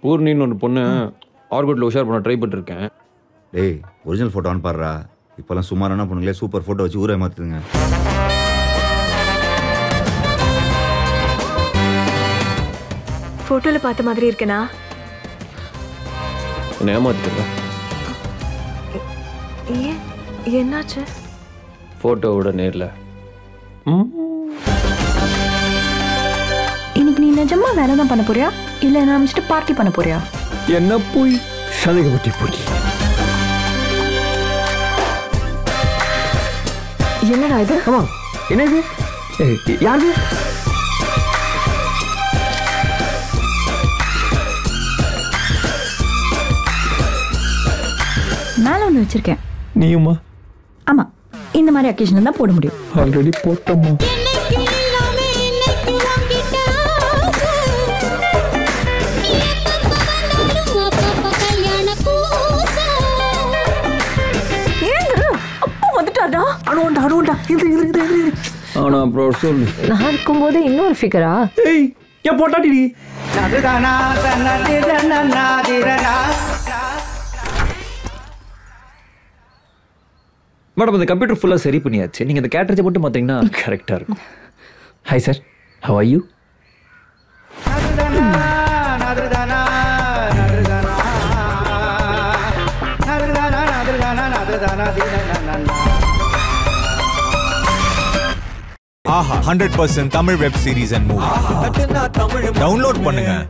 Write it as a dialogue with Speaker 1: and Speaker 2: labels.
Speaker 1: பூர்ணின்னு ஒரு பொண்ணு ஆர்குட்டில் உஷார் பண்ண ட்ரை பண்ணிருக்கேன்
Speaker 2: டேய் ஒரிஜினல் ஃபோட்டோ அனுப்பாடுறா இப்போல்லாம் சுமாரான பொண்ணுங்களே சூப்பர் ஃபோட்டோ வச்சு ஊரை ஏமாத்துதுங்க
Speaker 3: போட்டோல பார்த்த மாதிரி இருக்கனா
Speaker 1: உன்னை ஏமாத்திக்கிறேன்
Speaker 3: ஏன் என்னாச்சு
Speaker 1: ஃபோட்டோவோட நேரில் ம்
Speaker 3: இன்னைக்கு நீ நிஜமா வேலை தான் பண்ண போறியா இல்ல நான் அமைச்சிட்டு பார்ட்டி பண்ண போறியா
Speaker 1: என்ன போய் சந்தேகப்பட்டி போய்
Speaker 3: என்னடா இது
Speaker 1: ஆமா என்ன இது ஏய், யாரு
Speaker 3: மேல ஒன்று வச்சிருக்கேன்
Speaker 1: நீயுமா
Speaker 3: ஆமா இந்த மாதிரி அக்கேஷன் தான் போட முடியும்
Speaker 1: ஆல்ரெடி போட்டோமா
Speaker 3: ஏங்க அப்பா வந்துட்டாடா
Speaker 1: அணுவண்டா அணுவண்டா இது இது இது இது ஆனா அப்புறம் சொல்லு
Speaker 3: நான் இருக்கும்போது இன்னொரு ஃபிகரா
Speaker 1: ஏய் ஏன் போட்டாடி நீ மேடம் இந்த கம்ப்யூட்டர் ஃபுல்லாக சரி பண்ணியாச்சு நீங்கள் இந்த கேட்டரேஜை மட்டும் பார்த்தீங்கன்னா கரெக்டாக இருக்கும் hi sir how are you
Speaker 4: Aha hundred percent Tamil web series and movie download பண்ணுங்க